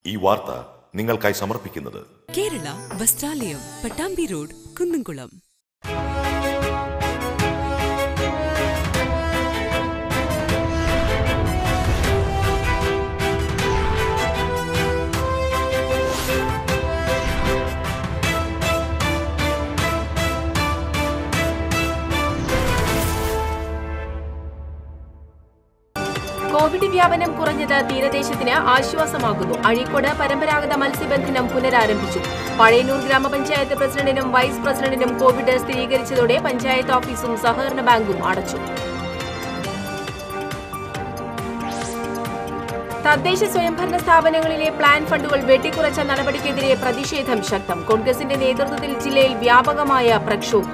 ഈ വാർത്ത നിങ്ങൾക്കായി സമർപ്പിക്കുന്നത് കേരള വസ്ത്രാലയം പട്ടാമ്പി റോഡ് കുന്നംകുളം കോവിഡ് വ്യാപനം കുറഞ്ഞത് തീരദേശത്തിന് ആശ്വാസമാകുന്നു അഴീക്കോട് പരമ്പരാഗത മത്സ്യബന്ധനം പുനരാരംഭിച്ചു പഴയന്നൂർ ഗ്രാമപഞ്ചായത്ത് പ്രസിഡന്റിനും വൈസ് പ്രസിഡന്റിനും കോവിഡ് സ്ഥിരീകരിച്ചതോടെ പഞ്ചായത്ത് ഓഫീസും സഹകരണ ബാങ്കും അടച്ചു തദ്ദേശ സ്വയംഭരണ സ്ഥാപനങ്ങളിലെ പ്ലാൻ ഫണ്ടുകൾ വെട്ടിക്കുറച്ച നടപടിക്കെതിരെ പ്രതിഷേധം ശക്തം കോൺഗ്രസിന്റെ നേതൃത്വത്തിൽ ജില്ലയിൽ വ്യാപകമായ പ്രക്ഷോഭം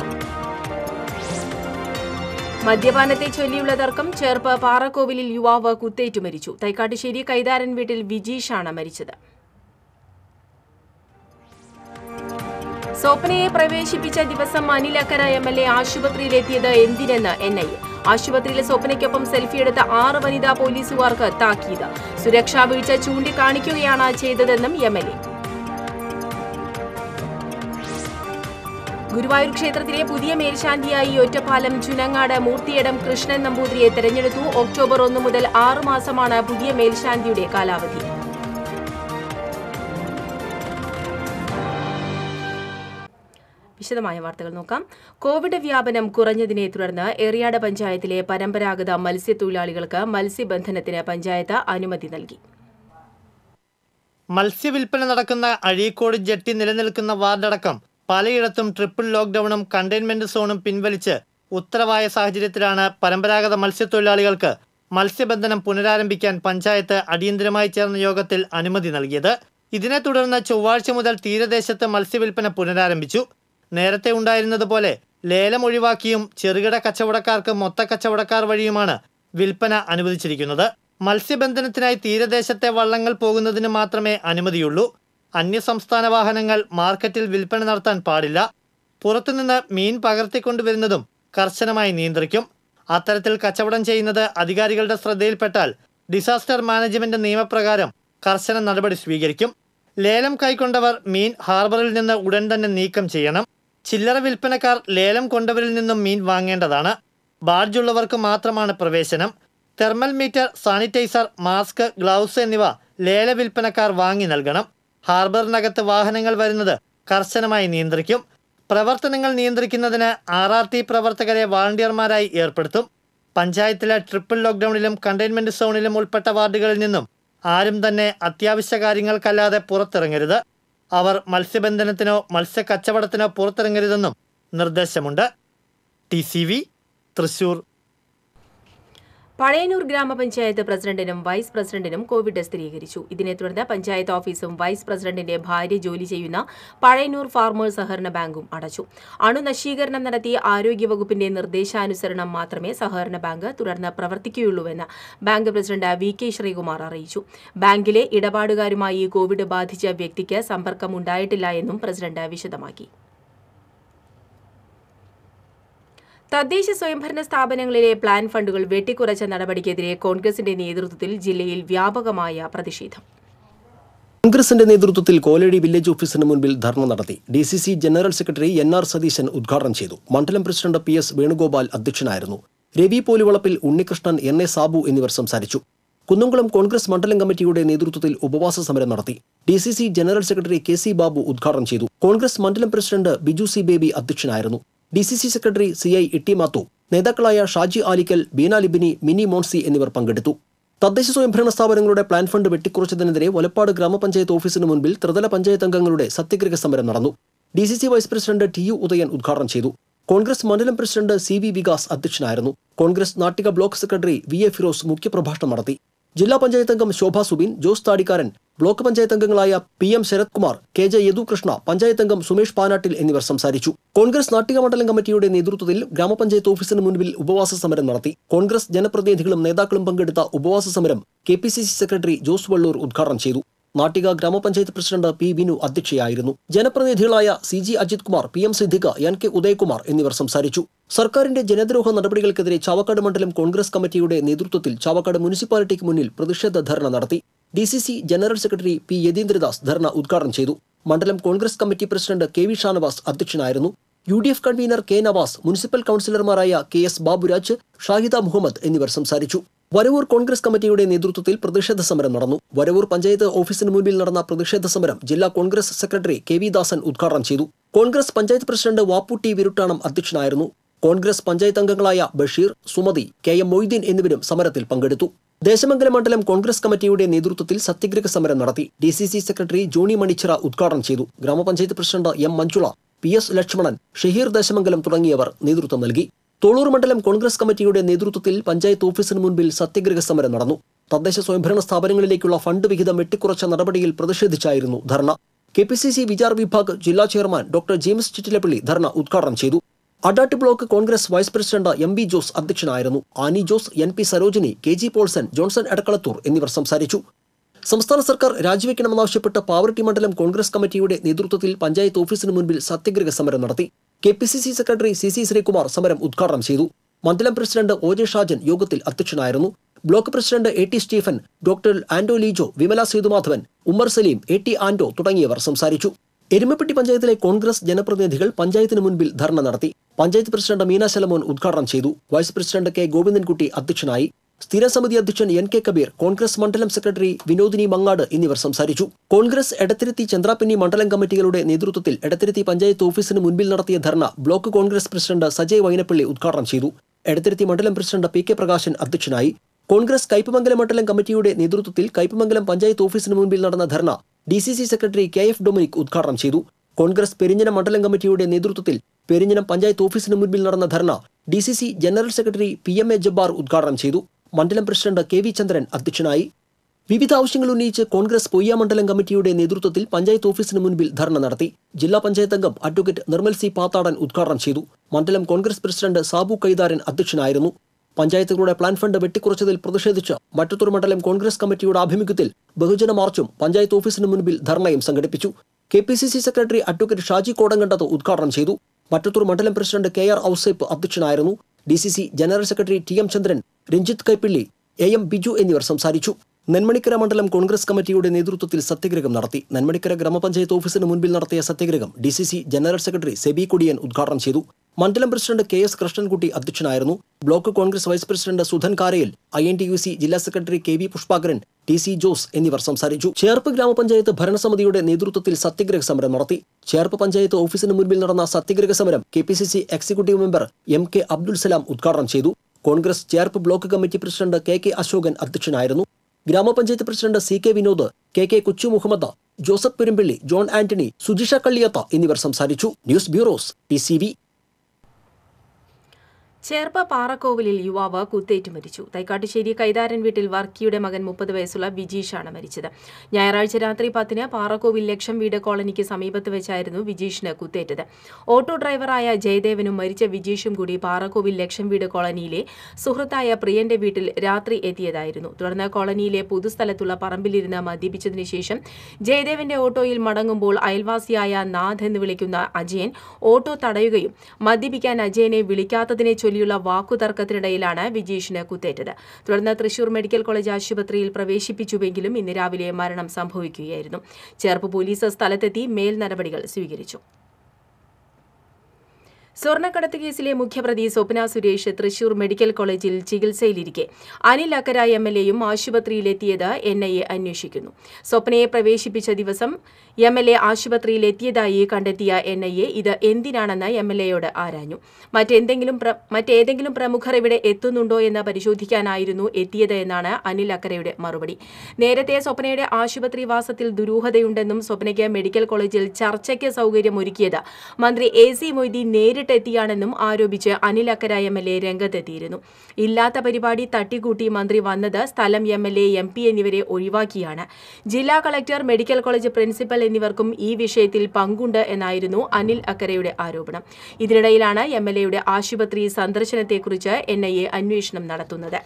മദ്യപാനത്തെ ചൊല്ലിയുള്ള തർക്കം ചേർപ്പ് പാറക്കോവിലിൽ യുവാവ് കുത്തേറ്റു മരിച്ചു തൈക്കാട്ടുശ്ശേരി കൈതാരൻ വീട്ടിൽ വിജീഷാണ് മരിച്ചത് സ്വപ്നയെ പ്രവേശിപ്പിച്ച ദിവസം അനിലക്കര എം എൽ എ ആശുപത്രിയിലെത്തിയത് എന്തിനെന്ന് എൻ ഐ എ ആശുപത്രിയിലെ സ്വപ്നയ്ക്കൊപ്പം സെൽഫിയെടുത്ത ആറ് വനിതാ പോലീസുകാർക്ക് താക്കീത് സുരക്ഷാ വീഴ്ച ചൂണ്ടിക്കാണിക്കുകയാണ് ചെയ്തതെന്നും എം എൽ എ ഗുരുവായൂർ ക്ഷേത്രത്തിലെ പുതിയ മേൽശാന്തിയായി ഒറ്റപ്പാലം ചുനങ്ങാട് മൂർത്തിയടം കൃഷ്ണൻ നമ്പൂതിരിയെ തെരഞ്ഞെടുത്തു ഒക്ടോബർ ഒന്ന് മുതൽ ആറ് മാസമാണ് പുതിയ മേൽശാന്തിയുടെ കാലാവധി വിശദമായ വാർത്തകൾ നോക്കാം കോവിഡ് വ്യാപനം കുറഞ്ഞതിനെ തുടർന്ന് എറിയാട് പഞ്ചായത്തിലെ പരമ്പരാഗത മത്സ്യത്തൊഴിലാളികൾക്ക് മത്സ്യബന്ധനത്തിന് പഞ്ചായത്ത് അനുമതി നൽകി മത്സ്യവില്പന നടക്കുന്ന അഴീക്കോട് ജെട്ടി നിലനിൽക്കുന്ന വാർഡടക്കം പലയിടത്തും ട്രിപ്പിൾ ലോക്ക്ഡൌണും കണ്ടെയ്ൻമെന്റ് സോണും പിൻവലിച്ച് ഉത്തരവായ സാഹചര്യത്തിലാണ് പരമ്പരാഗത മത്സ്യത്തൊഴിലാളികൾക്ക് മത്സ്യബന്ധനം പുനരാരംഭിക്കാൻ പഞ്ചായത്ത് അടിയന്തരമായി ചേർന്ന യോഗത്തിൽ അനുമതി നൽകിയത് ഇതിനെ തുടർന്ന് ചൊവ്വാഴ്ച മുതൽ തീരദേശത്ത് മത്സ്യവില്പന പുനരാരംഭിച്ചു നേരത്തെ ഉണ്ടായിരുന്നതുപോലെ ലേലം ഒഴിവാക്കിയും ചെറുകിട കച്ചവടക്കാർക്ക് മൊത്ത കച്ചവടക്കാർ വഴിയുമാണ് വിൽപ്പന അനുവദിച്ചിരിക്കുന്നത് മത്സ്യബന്ധനത്തിനായി തീരദേശത്തെ വള്ളങ്ങൾ പോകുന്നതിന് മാത്രമേ അനുമതിയുള്ളൂ അന്യസംസ്ഥാന വാഹനങ്ങൾ മാർക്കറ്റിൽ വിൽപ്പന നടത്താൻ പാടില്ല പുറത്തുനിന്ന് മീൻ പകർത്തിക്കൊണ്ടുവരുന്നതും കർശനമായി നിയന്ത്രിക്കും അത്തരത്തിൽ കച്ചവടം ചെയ്യുന്നത് അധികാരികളുടെ ശ്രദ്ധയിൽപ്പെട്ടാൽ ഡിസാസ്റ്റർ മാനേജ്മെന്റ് നിയമപ്രകാരം കർശന നടപടി സ്വീകരിക്കും ലേലം കൈക്കൊണ്ടവർ മീൻ ഹാർബറിൽ നിന്ന് ഉടൻ തന്നെ നീക്കം ചെയ്യണം ചില്ലറ വിൽപ്പനക്കാർ ലേലം കൊണ്ടവരിൽ നിന്നും മീൻ വാങ്ങേണ്ടതാണ് ബാഡ്ജ് ഉള്ളവർക്ക് മാത്രമാണ് പ്രവേശനം thermal meter sanitiser mask gloves എന്നിവ ലേല വിൽപ്പനക്കാർ വാങ്ങി നൽകണം ഹാർബറിനകത്ത് വാഹനങ്ങൾ വരുന്നത് കർശനമായി നിയന്ത്രിക്കും പ്രവർത്തനങ്ങൾ നിയന്ത്രിക്കുന്നതിന് ആർ ആർ ടി പ്രവർത്തകരെ വാളണ്ടിയർമാരായി ഏർപ്പെടുത്തും പഞ്ചായത്തിലെ ട്രിപ്പിൾ ലോക്ക്ഡൌണിലും കണ്ടെയ്ൻമെന്റ് സോണിലും ഉൾപ്പെട്ട വാർഡുകളിൽ നിന്നും ആരും തന്നെ അത്യാവശ്യ കാര്യങ്ങൾക്കല്ലാതെ പുറത്തിറങ്ങരുത് അവർ മത്സ്യബന്ധനത്തിനോ മത്സ്യക്കച്ചവടത്തിനോ പുറത്തിറങ്ങരുതെന്നും നിർദ്ദേശമുണ്ട് T C V Thrissur Pazhayannur ഗ്രാമപഞ്ചായത്ത് പ്രസിഡന്റിനും വൈസ് പ്രസിഡന്റിനും കോവിഡ് സ്ഥിരീകരിച്ചു ഇതിനെ തുടർന്ന് പഞ്ചായത്ത് ഓഫീസും വൈസ് പ്രസിഡന്റിന്റെ ഭാര്യ ജോലി ചെയ്യുന്ന പഴയന്നൂർ ഫാർമേഴ്സ് സഹകരണ ബാങ്കും അടച്ചു അണുനശീകരണം നടത്തി ആരോഗ്യവകുപ്പിന്റെ നിർദ്ദേശാനുസരണം മാത്രമേ സഹകരണ ബാങ്ക് തുടർന്ന് പ്രവർത്തിക്കുകയുള്ളൂവെന്ന് bank president V K Sreekumar അറിയിച്ചു ബാങ്കിലെ ഇടപാടുകാരുമായി കോവിഡ് ബാധിച്ച വ്യക്തിക്ക് സമ്പർക്കമുണ്ടായിട്ടില്ല എന്നും പ്രസിഡന്റ് വിശദമാക്കി തദ്ദേശ സ്വയംഭരണ സ്ഥാപനങ്ങളിലെ പ്ലാൻ ഫണ്ടുകൾ വെട്ടിക്കുറച്ച നടപടിക്കെതിരെ കോൺഗ്രസിന്റെ നേതൃത്വത്തിൽ ജില്ലയിൽ വ്യാപകമായ പ്രതിഷേധം കോൺഗ്രസിന്റെ നേതൃത്വത്തിൽ കോലടി വില്ലേജ് ഓഫീസിന് മുൻപിൽ ധർണ നടത്തി D C C general secretary N R Satheesan ഉദ്ഘാടനം ചെയ്തു മണ്ഡലം പ്രസിഡന്റ് പി എസ് വേണുഗോപാൽ അധ്യക്ഷനായിരുന്നു രവി പോലുവളപ്പിൽ ഉണ്ണികൃഷ്ണൻ എൻ എ സാബു എന്നിവർ സംസാരിച്ചു കുന്നംകുളം കോൺഗ്രസ് മണ്ഡലം കമ്മിറ്റിയുടെ നേതൃത്വത്തിൽ ഉപവാസ സമരം നടത്തി D C C general secretary K C Babu ഉദ്ഘാടനം ചെയ്തു കോൺഗ്രസ് മണ്ഡലം പ്രസിഡന്റ് ബിജു സി ബേബി അധ്യക്ഷനായിരുന്നു D C C secretary C I Itty Mathu നേതാക്കളായ ഷാജി ആലിക്കൽ ബീന ലിബിനി മിനി മോൺസി എന്നിവർ പങ്കെടുത്തു തദ്ദേശ സ്വയംഭരണ സ്ഥാപനങ്ങളുടെ പ്ലാൻ ഫണ്ട് വെട്ടിക്കുറച്ചതിനെതിരെ ഒലപ്പാട് ഗ്രാമപഞ്ചായത്ത് ഓഫീസിന് മുൻപിൽ ത്രിതല പഞ്ചായത്ത് അംഗങ്ങളുടെ സത്യഗ്രഹ സമരം നടന്നു D C C vice president T U Udayan ഉദ്ഘാടനം ചെയ്തു കോൺഗ്രസ് മണ്ഡലം പ്രസിഡന്റ് സി വി വികാസ് അധ്യക്ഷനായിരുന്നു Congress Nattika block secretary V A Firoz മുഖ്യപ്രഭാഷണം നടത്തി ജില്ലാ പഞ്ചായത്ത് അംഗം ശോഭ സുബിൻ ജോസ് താടിക്കാരൻ ബ്ലോക്ക് പഞ്ചായത്ത് അംഗങ്ങളായ P M Sarath Kumar K J Yadukrishna panchayat അംഗം സുമേഷ് പാനാട്ടിൽ എന്നിവർ സംസാരിച്ചു കോൺഗ്രസ് നാട്ടിക മണ്ഡലം കമ്മിറ്റിയുടെ നേതൃത്വത്തിൽ ഗ്രാമപഞ്ചായത്ത് ഓഫീസിന് മുൻപിൽ ഉപവാസ സമരം നടത്തി കോൺഗ്രസ് ജനപ്രതിനിധികളും നേതാക്കളും പങ്കെടുത്ത ഉപവാസ സമരം K P C C secretary Jose Vallur ഉദ്ഘാടനം ചെയ്തു നാട്ടിക ഗ്രാമപഞ്ചായത്ത് പ്രസിഡന്റ് പി വിനു അധ്യക്ഷയായിരുന്നു ജനപ്രതിനിധികളായ C G Ajith Kumar P M Siddiqa N K Udayakumar എന്നിവർ സംസാരിച്ചു സർക്കാരിന്റെ ജനദ്രോഹ നടപടികൾക്കെതിരെ ചാവക്കാട് മണ്ഡലം കോൺഗ്രസ് കമ്മിറ്റിയുടെ നേതൃത്വത്തിൽ ചാവക്കാട് മുനിസിപ്പാലിറ്റിക്ക് മുന്നിൽ പ്രതിഷേധ ധർണ നടത്തി D C C general secretary P Yathindradas ധർണ ഉദ്ഘാടനം ചെയ്തു മണ്ഡലം Congress committee president K V Shanavas അധ്യക്ഷനായിരുന്നു U D F convener K Navas municipal കൌൺസിലർമാരായ കെ എസ് ബാബുരാജ് ഷാഹിദ മുഹമ്മദ് എന്നിവർ സംസാരിച്ചു വരവൂർ കോൺഗ്രസ് കമ്മിറ്റിയുടെ നേതൃത്വത്തിൽ പ്രതിഷേധ സമരം നടന്നു വരവൂർ പഞ്ചായത്ത് ഓഫീസിന് മുൻപിൽ നടന്ന പ്രതിഷേധ സമരം ജില്ലാ Congress secretary K V Dasan ഉദ്ഘാടനം ചെയ്തു കോൺഗ്രസ് പഞ്ചായത്ത് പ്രസിഡന്റ് വാപ്പുട്ടി വിരുട്ടാണം അധ്യക്ഷനായിരുന്നു കോൺഗ്രസ് പഞ്ചായത്ത് അംഗങ്ങളായ ബഷീർ സുമതി കെ എം മൊയ്തീൻ എന്നിവരും സമരത്തിൽ പങ്കെടുത്തു ദേശമംഗലം മണ്ഡലം കോൺഗ്രസ് കമ്മിറ്റിയുടെ നേതൃത്വത്തിൽ സത്യഗ്രഹ സമരം നടത്തി D C C secretary Johny Manichira ഉദ്ഘാടനം ചെയ്തു ഗ്രാമപഞ്ചായത്ത് president M Manjula P S Lakshmanan Shaheer Desamangalam തുടങ്ങിയവർ നേതൃത്വം നൽകി തോളൂർ മണ്ഡലം കോൺഗ്രസ് കമ്മിറ്റിയുടെ നേതൃത്വത്തിൽ പഞ്ചായത്ത് ഓഫീസിന് മുൻപിൽ സത്യഗ്രഹ സമരം നടന്നു തദ്ദേശ സ്വയംഭരണ സ്ഥാപനങ്ങളിലേക്കുള്ള ഫണ്ട് വിഹിതം വെട്ടിക്കുറച്ച നടപടിയിൽ പ്രതിഷേധിച്ചായിരുന്നു dharna K P C C Vichar Vibhag ജില്ലാ ചെയർമാൻ ഡോക്ടർ ജെയിംസ് ചിറ്റിലപ്പള്ളി ധർണ ഉദ്ഘാടനം ചെയ്തു Adat block Congress vice president M B Jose അധ്യക്ഷനായിരുന്നു Ani Jose N P Sarojini K G Paulson Johnson Edakkalathur എന്നിവർ സംസാരിച്ചു സംസ്ഥാന സർക്കാർ രാജിവെക്കണമെന്നാവശ്യപ്പെട്ട് പാവർട്ടി മണ്ഡലം കോൺഗ്രസ് കമ്മിറ്റിയുടെ നേതൃത്വത്തിൽ പഞ്ചായത്ത് ഓഫീസിന് മുൻപിൽ സത്യഗ്രഹ സമരം നടത്തി K P C C secretary C C Sreekumar സമരം ഉദ്ഘാടനം ചെയ്തു മണ്ഡലം പ്രസിഡന്റ് ഒ ജെ ഷാജൻ യോഗത്തിൽ അധ്യക്ഷനായിരുന്നു block president A T Stephen doctor Anto Lijo Vimala Sethumadhavan Ummer Saleem A T Anto തുടങ്ങിയവർ സംസാരിച്ചു എരുമപ്പെട്ടി പഞ്ചായത്തിലെ കോൺഗ്രസ് ജനപ്രതിനിധികൾ പഞ്ചായത്തിന് മുൻപിൽ ധർണ നടത്തി പഞ്ചായത്ത് പ്രസിഡന്റ് മീന ശലമോൻ ഉദ്ഘാടനം ചെയ്തു വൈസ് പ്രസിഡന്റ് കെ ഗോവിന്ദൻകുട്ടി അധ്യക്ഷനായി സ്ഥിരം സമിതി അധ്യക്ഷൻ എൻ കെ കബീർ കോൺഗ്രസ് മണ്ഡലം സെക്രട്ടറി വിനോദിനി മങ്ങാട് എന്നിവർ സംസാരിച്ചു കോൺഗ്രസ് എടത്തിരുത്തി ചന്ദ്രാപിന്നി മണ്ഡലം കമ്മിറ്റികളുടെ നേതൃത്വത്തിൽ എടത്തിരുത്തി പഞ്ചായത്ത് ഓഫീസിന് മുൻപിൽ നടത്തിയ dharna block Congress president Sajay Vainappilly ഉദ്ഘാടനം ചെയ്തു എടത്തിരുത്തി മണ്ഡലം പ്രസിഡന്റ് പി കെ പ്രകാശൻ അധ്യക്ഷനായി കോൺഗ്രസ് കയ്പമംഗലം മണ്ഡലം കമ്മിറ്റിയുടെ നേതൃത്വത്തിൽ കയ്പമംഗലം പഞ്ചായത്ത് ഓഫീസിന് മുൻപിൽ നടന്ന dharna D C C secretary K F Dominic ഉദ്ഘാടനം ചെയ്തു കോൺഗ്രസ് പെരിഞ്ഞനം മണ്ഡലം കമ്മിറ്റിയുടെ നേതൃത്വത്തിൽ പെരിഞ്ഞനം പഞ്ചായത്ത് ഓഫീസിന് മുൻപിൽ നടന്ന dharna D C C general secretary P M A Jabbar ഉദ്ഘാടനം ചെയ്തു മണ്ഡലം പ്രസിഡന്റ് കെ വി ചന്ദ്രൻ അധ്യക്ഷനായി വിവിധ ആവശ്യങ്ങൾ ഉന്നയിച്ച് കോൺഗ്രസ് പൊയ്യ മണ്ഡലം കമ്മിറ്റിയുടെ നേതൃത്വത്തിൽ പഞ്ചായത്ത് ഓഫീസിന് മുൻപിൽ ധർണ നടത്തി ജില്ലാ പഞ്ചായത്ത് അംഗം അഡ്വക്കേറ്റ് നിർമ്മൽ സി പാത്താടൻ ഉദ്ഘാടനം ചെയ്തു മണ്ഡലം കോൺഗ്രസ് പ്രസിഡന്റ് സാബു കൈതാരൻ അധ്യക്ഷനായിരുന്നു പഞ്ചായത്തുകളുടെ പ്ലാൻ ഫണ്ട് വെട്ടിക്കുറച്ചതിൽ പ്രതിഷേധിച്ച് മറ്റത്തൂർ മണ്ഡലം കോൺഗ്രസ് കമ്മിറ്റിയുടെ ആഭിമുഖ്യത്തിൽ ബഹുജന മാർച്ചും പഞ്ചായത്ത് ഓഫീസിന് മുൻപിൽ ധർണയും സംഘടിപ്പിച്ചു K P C C secretary advocate Shaji Kodankandath ഉദ്ഘാടനം ചെയ്തു മറ്റത്തൂർ മണ്ഡലം പ്രസിഡന്റ് കെ ആർ ഔസേപ്പ് അധ്യക്ഷനായിരുന്നു D C C general secretary T M Chandran Ranjith Kaippilly A M Biju എന്നിവർ സംസാരിച്ചു നെന്മണിക്കര മണ്ഡലം കോൺഗ്രസ് കമ്മിറ്റിയുടെ നേതൃത്വത്തിൽ സത്യഗ്രഹം നടത്തി നെന്മണിക്കര ഗ്രാമപഞ്ചായത്ത് ഓഫീസിന് മുൻപിൽ നടത്തിയ സത്യഗ്രഹം D C C general secretary Seby Kudiyan ഉദ്ഘാടനം ചെയ്തു മണ്ഡലം പ്രസിഡന്റ് കെ എസ് കൃഷ്ണൻകുട്ടി അധ്യക്ഷനായിരുന്നു block Congress vice president Sudhan Karayil I N T U C ജില്ലാ secretary K V Pushpakaran T C Jose എന്നിവർ സംസാരിച്ചു ചേർപ്പ് ഗ്രാമപഞ്ചായത്ത് ഭരണസമിതിയുടെ നേതൃത്വത്തിൽ സത്യഗ്രഹ സമരം നടത്തി ചേർപ്പ് പഞ്ചായത്ത് ഓഫീസിന് മുൻപിൽ നടന്ന സത്യഗ്രഹ സമരം K P C C executive member M K Abdul Salam ഉദ്ഘാടനം ചെയ്തു Congress Cherpu block committee president K K Ashokan അധ്യക്ഷനായിരുന്നു ഗ്രാമപഞ്ചായത്ത് president C K Vinod K K Kochu Muhammed Joseph Perumpilly John Antony Sujisha Kalliyath എന്നിവർ സംസാരിച്ചു news bureaus T C V Cherpu പാറക്കോവിലിൽ യുവാവ് കുത്തേറ്റ് മരിച്ചു തൈക്കാട്ടുശ്ശേരി കൈതാരൻ വീട്ടിൽ വർക്കിയുടെ മകൻ മുപ്പത് വയസ്സുള്ള ബിജീഷാണ് മരിച്ചത് ഞായറാഴ്ച രാത്രി പത്തിന് പാറക്കോവിൽ ലക്ഷം വീട് കോളനിക്ക് സമീപത്ത് വെച്ചായിരുന്നു വിജീഷിന് കുത്തേറ്റത് ഓട്ടോ ഡ്രൈവറായ ജയദേവനും മരിച്ച വിജീഷും കൂടി പാറക്കോവിൽ ലക്ഷം വീട് കോളനിയിലെ സുഹൃത്തായ പ്രിയന്റെ വീട്ടിൽ രാത്രി എത്തിയതായിരുന്നു തുടർന്ന് കോളനിയിലെ പൊതുസ്ഥലത്തുള്ള പറമ്പിലിരുന്ന് മദ്യപിച്ചതിനു ശേഷം ജയദേവന്റെ ഓട്ടോയിൽ മടങ്ങുമ്പോൾ അയൽവാസിയായ നാഥ് എന്ന് വിളിക്കുന്ന അജയൻ ഓട്ടോ തടയുകയും മദ്യപിക്കാൻ അജയനെ വിളിക്കാത്തതിനെ ചൊല്ലിയുള്ള വാക്കുതർക്കത്തിനിടയിലാണ് വിജീഷിന് കുത്തേറ്റത് തുടർന്ന് തൃശൂർ മെഡിക്കൽ കോളേജ് ആശുപത്രിയിൽ പ്രവേശിപ്പിച്ചുവെങ്കിലും ഇന്ന് രാവിലെ മരണം സംഭവിക്കുകയായിരുന്നു ചേർപ്പ് പോലീസ് സ്ഥലത്തെത്തി മേൽ നടപടികൾ സ്വീകരിച്ചു സ്വർണ്ണക്കടത്ത് കേസിലെ മുഖ്യപ്രതി സ്വപ്ന സുരേഷ് തൃശൂർ മെഡിക്കൽ കോളേജിൽ ചികിത്സയിലിരിക്കെ അനിൽ അക്കര എം എൽ എയും ആശുപത്രിയിലെത്തിയത് എൻ ഐ എ അന്വേഷിക്കുന്നു സ്വപ്നയെ പ്രവേശിപ്പിച്ച ദിവസം എം എൽ എ ആശുപത്രിയിലെത്തിയതായി കണ്ടെത്തിയ എൻ ഐ എ ഇത് എന്തിനാണെന്ന് എം എൽ എയോട് ആരാഞ്ഞു മറ്റെന്തെങ്കിലും പ്ര- മറ്റേതെങ്കിലും പ്രമുഖർ ഇവിടെ എത്തുന്നുണ്ടോ എന്ന് പരിശോധിക്കാനായിരുന്നു എത്തിയത് എന്നാണ് അനിൽ അക്കരയുടെ മറുപടി നേരത്തെ സ്വപ്നയുടെ ആശുപത്രി വാസത്തിൽ ദുരൂഹതയുണ്ടെന്നും സ്വപ്നയ്ക്ക് മെഡിക്കൽ കോളേജിൽ ചർച്ചയ്ക്ക് സൗകര്യമൊരുക്കിയത് മന്ത്രി എ സി മൊയ്തീൻ നേരിട്ടെത്തിയാണെന്നും ആരോപിച്ച് Anil Akkara M L A രംഗത്തെത്തിയിരുന്നു ഇല്ലാത്ത പരിപാടി തട്ടിക്കൂട്ടി മന്ത്രി വന്നത് സ്ഥലം M L A M P എന്നിവരെ ഒഴിവാക്കിയാണ് ജില്ലാ കളക്ടർ മെഡിക്കൽ കോളേജ് പ്രിൻസിപ്പൽ എന്നിവർക്കും ഈ വിഷയത്തിൽ പങ്കുണ്ട് എന്നായിരുന്നു അനിൽ അക്കരയുടെ ആരോപണം ഇതിനിടയിലാണ് എം എൽ എയുടെ ആശുപത്രി സന്ദർശനത്തെക്കുറിച്ച് എൻ ഐ എ അന്വേഷണം നടത്തുന്നത്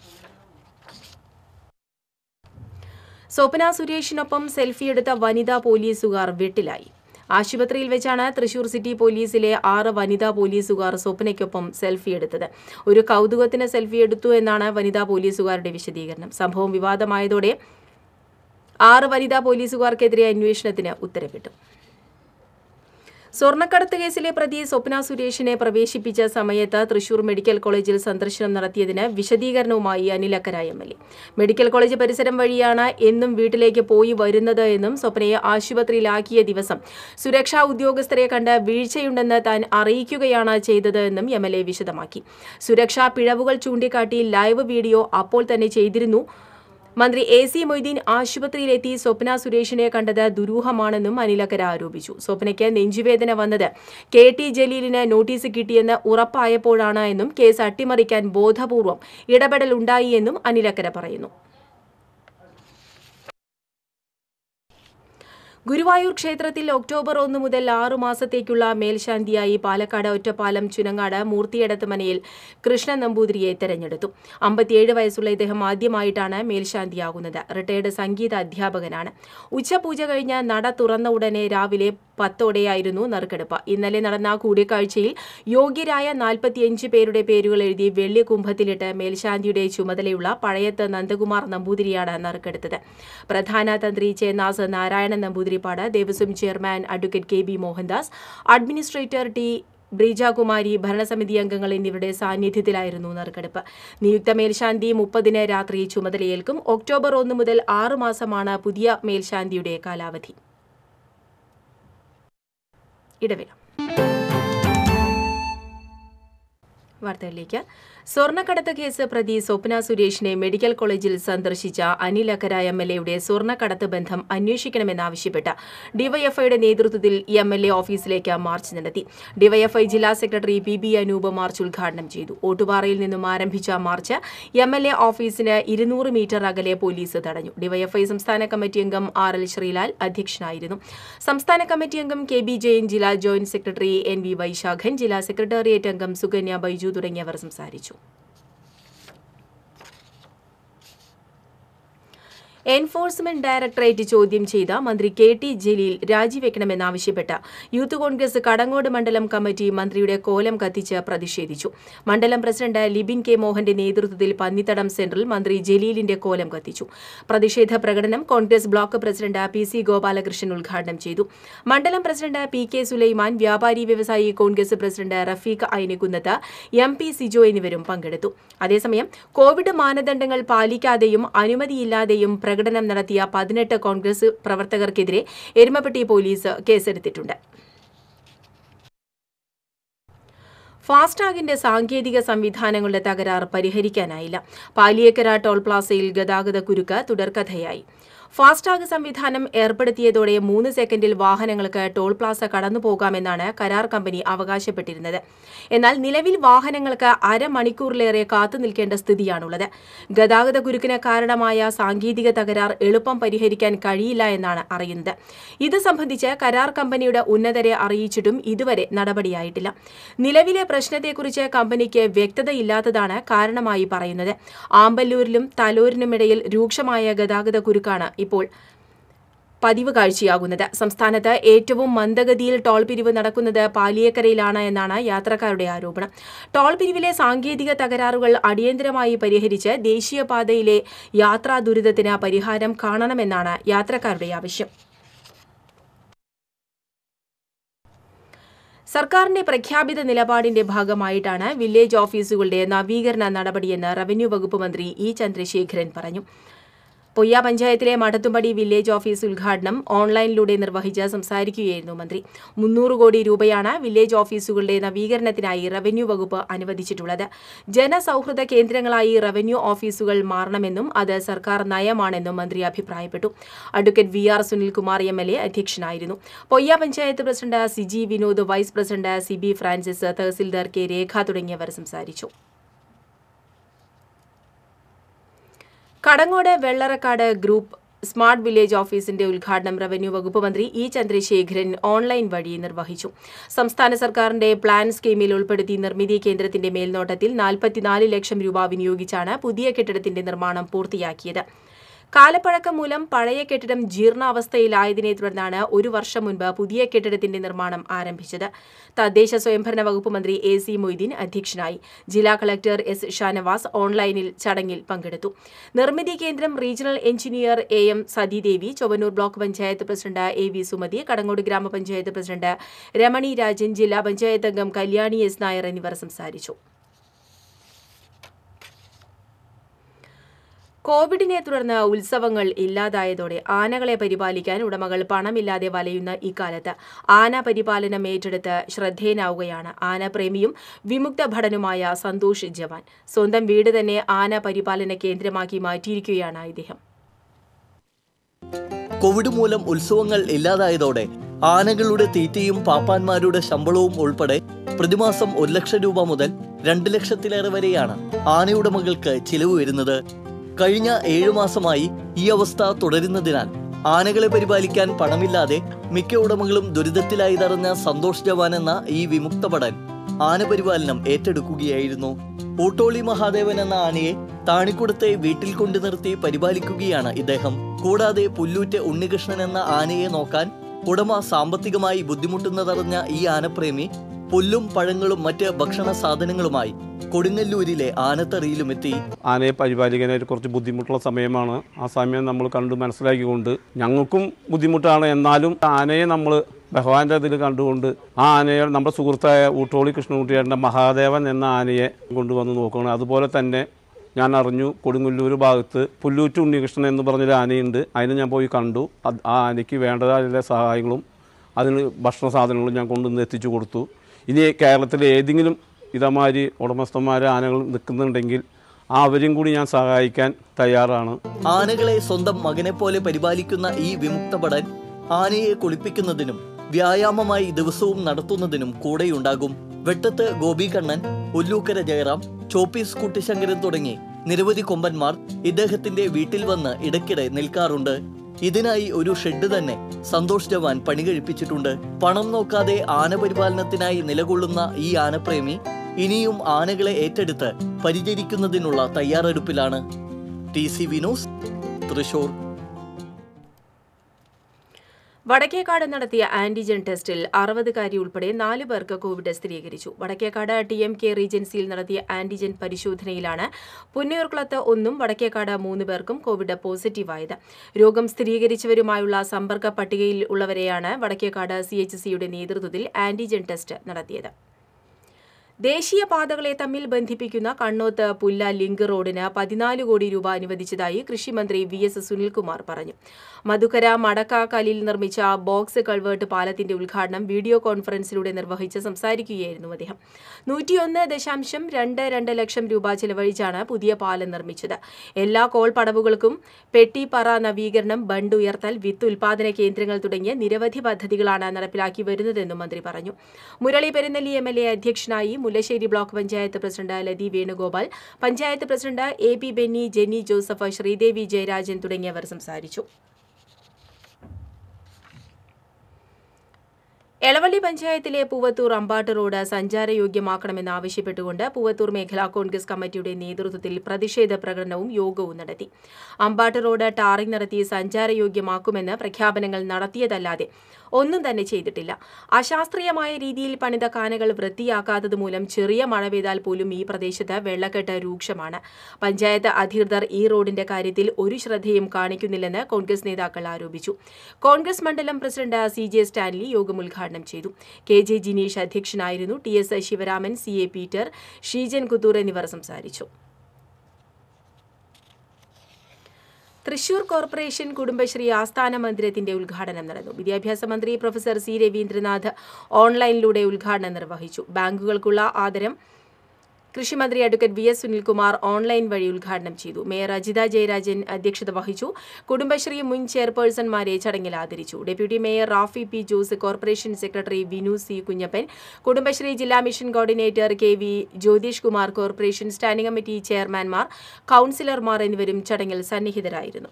സ്വപ്ന സുരേഷിനൊപ്പം സെൽഫിയെടുത്ത വനിതാ പോലീസുകാർ വീട്ടിലായി ആശുപത്രിയിൽ വെച്ചാണ് തൃശൂർ സിറ്റി പോലീസിലെ ആറ് വനിതാ പോലീസുകാർ സ്വപ്നയ്ക്കൊപ്പം സെൽഫി എടുത്തത് ഒരു കൗതുകത്തിന് സെൽഫി എടുത്തു എന്നാണ് വനിതാ പോലീസുകാരുടെ വിശദീകരണം സംഭവം വിവാദമായതോടെ ആറ് വനിതാ പോലീസുകാർക്കെതിരെ അന്വേഷണത്തിന് ഉത്തരവിട്ടു സ്വർണ്ണക്കടത്ത് കേസിലെ പ്രതി സ്വപ്ന സുരേഷിനെ പ്രവേശിപ്പിച്ച സമയത്ത് തൃശൂർ മെഡിക്കൽ കോളേജിൽ സന്ദർശനം നടത്തിയതിന് വിശദീകരണവുമായി Anil Akkara M L A medical college പരിസരം വഴിയാണ് എന്നും വീട്ടിലേക്ക് പോയി വരുന്നത് എന്നും സ്വപ്നയെ ആശുപത്രിയിലാക്കിയ ദിവസം സുരക്ഷാ ഉദ്യോഗസ്ഥരെ കണ്ട് വീഴ്ചയുണ്ടെന്ന് താൻ അറിയിക്കുകയാണ് ചെയ്തത് എന്നും എം എൽ എ വിശദമാക്കി സുരക്ഷാ പിഴവുകൾ ചൂണ്ടിക്കാട്ടി ലൈവ് വീഡിയോ അപ്പോൾ തന്നെ ചെയ്തിരുന്നു മന്ത്രി എ സി മൊയ്തീൻ ആശുപത്രിയിലെത്തി സ്വപ്ന സുരേഷിനെ കണ്ടത് ദുരൂഹമാണെന്നും അനിലക്കര ആരോപിച്ചു സ്വപ്നയ്ക്ക് നെഞ്ചുവേദന വന്നത് കെ ടി ജലീലിന് നോട്ടീസ് കിട്ടിയെന്ന് ഉറപ്പായപ്പോഴാണ് എന്നും കേസ് അട്ടിമറിക്കാൻ ബോധപൂർവം ഇടപെടൽ ഉണ്ടായി എന്നും അനിലക്കര പറയുന്നു ഗുരുവായൂർ ക്ഷേത്രത്തിൽ ഒക്ടോബർ ഒന്ന് മുതൽ ആറു മാസത്തേക്കുള്ള മേൽശാന്തിയായി പാലക്കാട് ഒറ്റപ്പാലം ചുനങ്ങാട് മൂർത്തിയടത്ത് മനയിൽ കൃഷ്ണൻ നമ്പൂതിരിയെ തെരഞ്ഞെടുത്തു അമ്പത്തിയേഴ് വയസ്സുള്ള ഇദ്ദേഹം ആദ്യമായിട്ടാണ് മേൽശാന്തിയാകുന്നത് റിട്ടയർഡ് സംഗീത അധ്യാപകനാണ് ഉച്ചപൂജ കഴിഞ്ഞ് നട തുറന്ന ഉടനെ രാവിലെ പത്തോടെയായിരുന്നു നറുക്കെടുപ്പ് ഇന്നലെ നടന്ന കൂടിക്കാഴ്ചയിൽ യോഗ്യരായ നാൽപ്പത്തിയഞ്ച് പേരുടെ പേരുകൾ എഴുതി വെള്ളി കുംഭത്തിലിട്ട് മേൽശാന്തിയുടെ ചുമതലയുള്ള പഴയത്ത് നന്ദകുമാർ നമ്പൂതിരിയാണ് നറുക്കെടുത്തത് പ്രധാന തന്ത്രി ചേന്നാസ് നാരായണൻ നമ്പൂതിരിപ്പാട് ദേവസ്വം chairman advocate K B Mohandas administrator T Breejakumari ഭരണസമിതി അംഗങ്ങൾ എന്നിവരുടെ സാന്നിധ്യത്തിലായിരുന്നു നറുക്കെടുപ്പ് നിയുക്ത മേൽശാന്തി മുപ്പതിന് രാത്രി ചുമതലയേൽക്കും ഒക്ടോബർ ഒന്ന് മുതൽ ആറ് മാസമാണ് പുതിയ മേൽശാന്തിയുടെ കാലാവധി ഇടവേള വാർത്തകളിലേക്ക് സ്വർണ്ണക്കടത്ത് കേസ് പ്രതി സ്വപ്ന സുരേഷിനെ മെഡിക്കൽ കോളേജിൽ സന്ദർശിച്ച അനിൽ അക്കര എം എൽ എയുടെ സ്വർണ്ണക്കടത്ത് ബന്ധം അന്വേഷിക്കണമെന്നാവശ്യപ്പെട്ട് ഡിവൈഎഫ്ഐയുടെ നേതൃത്വത്തിൽ എം എൽ എ ഓഫീസിലേക്ക് മാർച്ച് നടത്തി ഡിവൈഎഫ്ഐ ജില്ലാ secretary P B Anoop march ഉദ്ഘാടനം ചെയ്തു ഓട്ടുപാറയിൽ നിന്നും ആരംഭിച്ച മാർച്ച് എം എൽ എ ഓഫീസിന് ഇരുന്നൂറ് മീറ്റർ അകലെ പോലീസ് തടഞ്ഞു ഡിവൈഎഫ്ഐ സംസ്ഥാന കമ്മിറ്റി അംഗം ആർ എൽ ശ്രീലാൽ അധ്യക്ഷനായിരുന്നു സംസ്ഥാന കമ്മിറ്റി അംഗം കെ ബി ജയൻ ജില്ലാ joint secretary N V Vaisakhan ജില്ലാ സെക്രട്ടേറിയറ്റ് അംഗം സുകന്യ ബൈജു തുടങ്ങിയവർ സംസാരിച്ചു എൻഫോഴ്സ്മെന്റ് ഡയറക്ടറേറ്റ് ചോദ്യം ചെയ്ത മന്ത്രി കെ ടി ജലീൽ രാജിവെക്കണമെന്നാവശ്യപ്പെട്ട് യൂത്ത് കോൺഗ്രസ് കടങ്ങോട് മണ്ഡലം കമ്മിറ്റി മന്ത്രിയുടെ കോലം കത്തിച്ച് പ്രതിഷേധിച്ചു മണ്ഡലം പ്രസിഡന്റ് ലിബിൻ കെ മോഹന്റെ നേതൃത്വത്തിൽ പന്നിത്തടം സെന്ററിൽ മന്ത്രി ജലീലിന്റെ കോലം കത്തിച്ചു പ്രതിഷേധ പ്രകടനം Congress block president P C Gopalakrishnan ഉദ്ഘാടനം ചെയ്തു മണ്ഡലം പ്രസിഡന്റ് പി കെ സുലൈമാൻ വ്യാപാരി വ്യവസായി Congress president Rafeeq Ainikkunnath M P Sijo എന്നിവരും പങ്കെടുത്തു അതേസമയം കോവിഡ് മാനദണ്ഡങ്ങൾ പാലിക്കാതെയും അനുമതിയില്ലാതെയും പ്രകടനം നടത്തിയ പതിനെട്ട് കോൺഗ്രസ് പ്രവർത്തകർക്കെതിരെ എരുമപ്പെട്ടി പോലീസ് കേസെടുത്തിട്ടുണ്ട് ഫാസ്ടാഗിന്റെ സാങ്കേതിക സംവിധാനങ്ങളുടെ തകരാർ പരിഹരിക്കാനായില്ല പാലിയേക്കര ടോൾ പ്ലാസയിൽ ഗതാഗത കുരുക്ക് തുടർക്കഥയായി ഫാസ്ടാഗ് സംവിധാനം ഏർപ്പെടുത്തിയതോടെ മൂന്ന് സെക്കൻഡിൽ വാഹനങ്ങൾക്ക് ടോൾ പ്ലാസ കടന്നു പോകാമെന്നാണ് കരാർ കമ്പനി അവകാശപ്പെട്ടിരുന്നത് എന്നാൽ നിലവിൽ വാഹനങ്ങൾക്ക് അരമണിക്കൂറിലേറെ കാത്തു നിൽക്കേണ്ട സ്ഥിതിയാണുള്ളത് ഗതാഗത കുരുക്കിന് കാരണമായ സാങ്കേതിക തകരാർ എളുപ്പം പരിഹരിക്കാൻ കഴിയില്ല എന്നാണ് അറിയുന്നത് ഇത് സംബന്ധിച്ച് കരാർ കമ്പനിയുടെ ഉന്നതരെ അറിയിച്ചിട്ടും ഇതുവരെ നടപടിയായിട്ടില്ല നിലവിലെ പ്രശ്നത്തെക്കുറിച്ച് കമ്പനിക്ക് വ്യക്തതയില്ലാത്തതാണ് കാരണമായി പറയുന്നത് ആമ്പല്ലൂരിലും തലൂരിനുമിടയിൽ രൂക്ഷമായ ഗതാഗത കുരുക്കാണ് ഇപ്പോൾ പതിവ് കാഴ്ചയാകുന്നത് സംസ്ഥാനത്ത് ഏറ്റവും മന്ദഗതിയിൽ ടോൾ പിരിവ് നടക്കുന്നത് പാലിയേക്കരയിലാണ് എന്നാണ് യാത്രക്കാരുടെ ആരോപണം ടോൾ പിരിവിലെ സാങ്കേതിക തകരാറുകൾ അടിയന്തരമായി പരിഹരിച്ച് ദേശീയപാതയിലെ യാത്രാ ദുരിതത്തിന് പരിഹാരം കാണണമെന്നാണ് യാത്രക്കാരുടെ ആവശ്യം സർക്കാരിന്റെ പ്രഖ്യാപിത നിലപാടിന്റെ ഭാഗമായിട്ടാണ് വില്ലേജ് ഓഫീസുകളുടെ നവീകരണ നടപടിയെന്ന് റവന്യൂ വകുപ്പ് മന്ത്രി ഇ ചന്ദ്രശേഖരൻ പറഞ്ഞു പൊയ്യ പഞ്ചായത്തിലെ മഠത്തുംപടി വില്ലേജ് ഓഫീസ് ഉദ്ഘാടനം ഓൺലൈനിലൂടെ നിർവഹിച്ച് സംസാരിക്കുകയായിരുന്നു മന്ത്രി മുന്നൂറ് കോടി രൂപയാണ് വില്ലേജ് ഓഫീസുകളുടെ നവീകരണത്തിനായി റവന്യൂ വകുപ്പ് അനുവദിച്ചിട്ടുള്ളത് ജനസൗഹൃദ കേന്ദ്രങ്ങളായി റവന്യൂ ഓഫീസുകൾ മാറണമെന്നും അത് സർക്കാർ നയമാണെന്നും മന്ത്രി അഭിപ്രായപ്പെട്ടു advocate V R Sunilkumar M L A അധ്യക്ഷനായിരുന്നു Poyya panchayat president Siji Vinod vice president C B Francis tahsildar K Rekha തുടങ്ങിയവർ സംസാരിച്ചു Kadangode Vellarakkad group smart village ഓഫീസിന്റെ ഉദ്ഘാടനം റവന്യൂ വകുപ്പ് മന്ത്രി ഇ ചന്ദ്രശേഖരൻ ഓൺലൈൻ വഴി നിർവഹിച്ചു സംസ്ഥാന സർക്കാരിന്റെ പ്ലാൻ സ്കീമിൽ ഉൾപ്പെടുത്തി നിർമ്മിതി കേന്ദ്രത്തിന്റെ മേൽനോട്ടത്തിൽ നാൽപ്പത്തിനാല് ലക്ഷം രൂപ വിനിയോഗിച്ചാണ് പുതിയ കെട്ടിടത്തിന്റെ നിർമ്മാണം പൂർത്തിയാക്കിയത് കാലപ്പഴക്കം മൂലം പഴയ കെട്ടിടം ജീർണാവസ്ഥയിലായതിനെ തുടർന്നാണ് ഒരു വർഷം മുൻപ് പുതിയ കെട്ടിടത്തിന്റെ നിർമ്മാണം ആരംഭിച്ചത് തദ്ദേശ സ്വയംഭരണ വകുപ്പ് മന്ത്രി എ സി മൊയ്തീൻ അധ്യക്ഷനായി ജില്ലാ കളക്ടർ എസ് ഷാനവാസ് ഓൺലൈനിൽ ചടങ്ങിൽ പങ്കെടുത്തു നിർമ്മിതി കേന്ദ്രം regional engineer A M Sathidevi Chowwannur block panchayat president A V Sumathi Kadangode ഗ്രാമപഞ്ചായത്ത് പ്രസിഡന്റ് രമണി രാജൻ ജില്ലാ പഞ്ചായത്ത് അംഗം കല്യാണി എസ് നായർ എന്നിവർ സംസാരിച്ചു കോവിഡിനെ തുടർന്ന് ഉത്സവങ്ങൾ ഇല്ലാതായതോടെ ആനകളെ പരിപാലിക്കാൻ ഉടമകൾ പണമില്ലാതെ വലയുന്ന ഇക്കാലത്ത് ആന പരിപാലനം ഏറ്റെടുത്ത് ശ്രദ്ധേയനാവുകയാണ് ആനപ്രേമിയും വിമുക്ത ഭടനുമായ സന്തോഷ് ജവാൻ സ്വന്തം വീട് തന്നെ ആന പരിപാലന കേന്ദ്രമാക്കി മാറ്റിയിരിക്കുകയാണ് ഇദ്ദേഹം കോവിഡ് മൂലം ഉത്സവങ്ങൾ ഇല്ലാതായതോടെ ആനകളുടെ തീറ്റയും പാപ്പാന്മാരുടെ ശമ്പളവും ഉൾപ്പെടെ പ്രതിമാസം ഒരു ലക്ഷം രൂപ മുതൽ രണ്ട് ലക്ഷത്തിലേറെ വരെയാണ് ആനയുടമകൾക്ക് ചിലവ് വരുന്നത് കഴിഞ്ഞ ഏഴു മാസമായി ഈ അവസ്ഥ തുടരുന്നതിനാൽ ആനകളെ പരിപാലിക്കാൻ പണമില്ലാതെ മിക്ക ഉടമകളും ദുരിതത്തിലായതറിഞ്ഞ സന്തോഷ് ജവാൻ എന്ന ഈ വിമുക്ത ഭടൻ ആനപരിപാലനം ഏറ്റെടുക്കുകയായിരുന്നു ഊട്ടോളി മഹാദേവൻ എന്ന ആനയെ താണിക്കുടത്തെ വീട്ടിൽ കൊണ്ടു നിർത്തി പരിപാലിക്കുകയാണ് ഇദ്ദേഹം കൂടാതെ പുല്ലൂറ്റ് ഉണ്ണികൃഷ്ണൻ എന്ന ആനയെ നോക്കാൻ ഉടമ സാമ്പത്തികമായി ബുദ്ധിമുട്ടുന്നതറിഞ്ഞ ഈ ആനപ്രേമി പുല്ലും പഴങ്ങളും മറ്റ് ഭക്ഷണ സാധനങ്ങളുമായി കൊടുങ്ങല്ലൂരിലെ ആനത്തറിയിലുമെത്തി ആനയെ പരിപാലിക്കാനായിട്ട് കുറച്ച് ബുദ്ധിമുട്ടുള്ള സമയമാണ് ആ സമയം നമ്മൾ കണ്ട് മനസ്സിലാക്കിക്കൊണ്ട് ഞങ്ങൾക്കും ബുദ്ധിമുട്ടാണ് എന്നാലും ആനയെ നമ്മൾ ഭഗവാന്റെ ഇതിൽ കണ്ടുകൊണ്ട് ആ ആനയെ നമ്മുടെ സുഹൃത്തായ ഊട്ടോളി കൃഷ്ണകുട്ടിയേട്ടൻ്റെ മഹാദേവൻ എന്ന ആനയെ കൊണ്ടുവന്ന് നോക്കുകയാണ് അതുപോലെ തന്നെ ഞാൻ അറിഞ്ഞു കൊടുങ്ങല്ലൂർ ഭാഗത്ത് പുല്ലൂറ്റ് ഉണ്ണികൃഷ്ണൻ എന്ന് പറഞ്ഞൊരു ആനയുണ്ട് അതിന് ഞാൻ പോയി കണ്ടു അത് ആ ആനയ്ക്ക് വേണ്ടതായ സഹായങ്ങളും അതിന് ഭക്ഷണ സാധനങ്ങളും ഞാൻ കൊണ്ടുവന്ന് എത്തിച്ചു കൊടുത്തു ഇനി കേരളത്തിലെ ഏതെങ്കിലും ഇതമാതിരി ഉടമസ്ഥന്മാർ ആനകൾ നിൽക്കുന്നുണ്ടെങ്കിൽ ആ അവരെയും കൂടി ഞാൻ സഹായിക്കാൻ തയ്യാറാണ് ആനകളെ സ്വന്തം മകനെ പോലെ പരിപാലിക്കുന്ന ഈ വിമുക്ത ഭടൻ ആനയെ കുളിപ്പിക്കുന്നതിനും വ്യായാമമായി ദിവസവും നടത്തുന്നതിനും കൂടെയുണ്ടാകും വെട്ടത്ത് ഗോപികണ്ണൻ ഒല്ലൂക്കര ജയറാം ചോപ്പീസ് കുട്ടിശങ്കരൻ തുടങ്ങി നിരവധി കൊമ്പന്മാർ ഇദ്ദേഹത്തിന്റെ വീട്ടിൽ വന്ന് ഇടയ്ക്കിടെ നിൽക്കാറുണ്ട് ഇതിനായി ഒരു ഷെഡ് തന്നെ സന്തോഷ് ജവാൻ പണി കഴിപ്പിച്ചിട്ടുണ്ട് പണം നോക്കാതെ ആന പരിപാലനത്തിനായി നിലകൊള്ളുന്ന ഈ ആനപ്രേമി ഇനിയും ആനകളെ ഏറ്റെടുത്ത് പരിചരിക്കുന്നതിനുള്ള തയ്യാറെടുപ്പിലാണ് ടി സി വിനോസ് തൃശൂർ വടക്കേക്കാട് നടത്തിയ ആന്റിജൻ ടെസ്റ്റിൽ അറുപതുകാരി ഉൾപ്പെടെ നാല് പേർക്ക് കോവിഡ് സ്ഥിരീകരിച്ചു വടക്കേക്കാട് ടി എം കെ റീജൻസിയിൽ നടത്തിയ ആന്റിജൻ പരിശോധനയിലാണ് പുന്നയൂർക്കുളത്ത് ഒന്നും വടക്കേക്കാട് മൂന്ന് പേർക്കും കോവിഡ് പോസിറ്റീവായത് രോഗം സ്ഥിരീകരിച്ചവരുമായുള്ള സമ്പർക്ക പട്ടികയിൽ ഉള്ളവരെയാണ് വടക്കേക്കാട് സി എച്ച് സിയുടെ നേതൃത്വത്തിൽ ആന്റിജൻ ടെസ്റ്റ് നടത്തിയത് ദേശീയ പാതകളെ തമ്മിൽ ബന്ധിപ്പിക്കുന്ന കണ്ണോത്ത് പുല്ല ലിങ്ക് റോഡിന് പതിനാല് കോടി രൂപ അനുവദിച്ചതായി കൃഷിമന്ത്രി വി എസ് സുനിൽകുമാർ പറഞ്ഞു മധുക്കര മടക്കാക്കലിൽ നിർമ്മിച്ച ബോക്സ് കൾവേർട്ട് പാലത്തിന്റെ ഉദ്ഘാടനം വീഡിയോ കോൺഫറൻസിലൂടെ നിർവഹിച്ച് സംസാരിക്കുകയായിരുന്നു അദ്ദേഹം നൂറ്റിയൊന്ന് ദശാംശം രണ്ട് രണ്ട് ലക്ഷം രൂപ ചെലവഴിച്ചാണ് പുതിയ പാലം നിർമ്മിച്ചത് എല്ലാ കോൾ പടവുകൾക്കും പെട്ടിപ്പറ നവീകരണം ബണ്ട് ഉയർത്തൽ വിത്ത് ഉൽപാദന കേന്ദ്രങ്ങൾ തുടങ്ങിയ നിരവധി പദ്ധതികളാണ് നടപ്പിലാക്കി വരുന്നതെന്നും മന്ത്രി പറഞ്ഞു Murali Perunnelli M L A അധ്യക്ഷനായി Mullassery block panchayat president Lathi Venugopal panchayat president A P Benny Jenny Joseph Sreedevi Jayarajan തുടങ്ങിയവർ സംസാരിച്ചു എളവള്ളി പഞ്ചായത്തിലെ പൂവത്തൂർ അമ്പാട്ട് റോഡ് സഞ്ചാരയോഗ്യമാക്കണമെന്നാവശ്യപ്പെട്ടുകൊണ്ട് പൂവത്തൂർ മേഖലാ കോൺഗ്രസ് കമ്മിറ്റിയുടെ നേതൃത്വത്തിൽ പ്രതിഷേധ പ്രകടനവും യോഗവും നടത്തി അമ്പാട്ട് റോഡ് ടാറിംഗ് നടത്തി സഞ്ചാരയോഗ്യമാക്കുമെന്ന് പ്രഖ്യാപനങ്ങൾ നടത്തിയതല്ലാതെ ഒന്നും തന്നെ ചെയ്തിട്ടില്ല അശാസ്ത്രീയമായ രീതിയിൽ പണിത കാനകൾ വൃത്തിയാക്കാത്തത് മൂലം ചെറിയ മഴ പെയ്താൽ പോലും ഈ പ്രദേശത്ത് വെള്ളക്കെട്ട് രൂക്ഷമാണ് പഞ്ചായത്ത് അധികൃതർ ഈ റോഡിന്റെ കാര്യത്തിൽ ഒരു ശ്രദ്ധയും കാണിക്കുന്നില്ലെന്ന് കോൺഗ്രസ് നേതാക്കൾ ആരോപിച്ചു കോൺഗ്രസ് മണ്ഡലം പ്രസിഡന്റ് സി ജെ സ്റ്റാൻലി യോഗം ഉദ്ഘാടനം ചെയ്തു കെ ജെ ജിനീഷ് അധ്യക്ഷനായിരുന്നു T S Sivaraman C A Peter Sheejan Kuthur എന്നിവർ സംസാരിച്ചു തൃശൂർ കോർപ്പറേഷൻ കുടുംബശ്രീ ആസ്ഥാന മന്ദിരത്തിന്റെ ഉദ്ഘാടനം നടന്നു വിദ്യാഭ്യാസ മന്ത്രി പ്രൊഫസർ സി രവീന്ദ്രനാഥ് ഓൺലൈനിലൂടെ ഉദ്ഘാടനം നിർവഹിച്ചു ബാങ്കുകൾക്കുള്ള ആദരം കൃഷിമന്ത്രി advocate V S Sunilkumar online വഴി ഉദ്ഘാടനം ചെയ്തു മേയർ അജിത ജയരാജൻ അധ്യക്ഷത വഹിച്ചു കുടുംബശ്രീ മുൻ ചെയർപേഴ്സൺമാരെ ചടങ്ങിൽ ആദരിച്ചു deputy mayor Rafi P Jose corporation secretary Vinu C Kunjappan Kudumbashree ജില്ലാ mission coordinator K V Jyothish Kumar corporation standing committee ചെയർമാൻമാർ കൌൺസിലർമാർ എന്നിവരും ചടങ്ങിൽ സന്നിഹിതരായിരുന്നു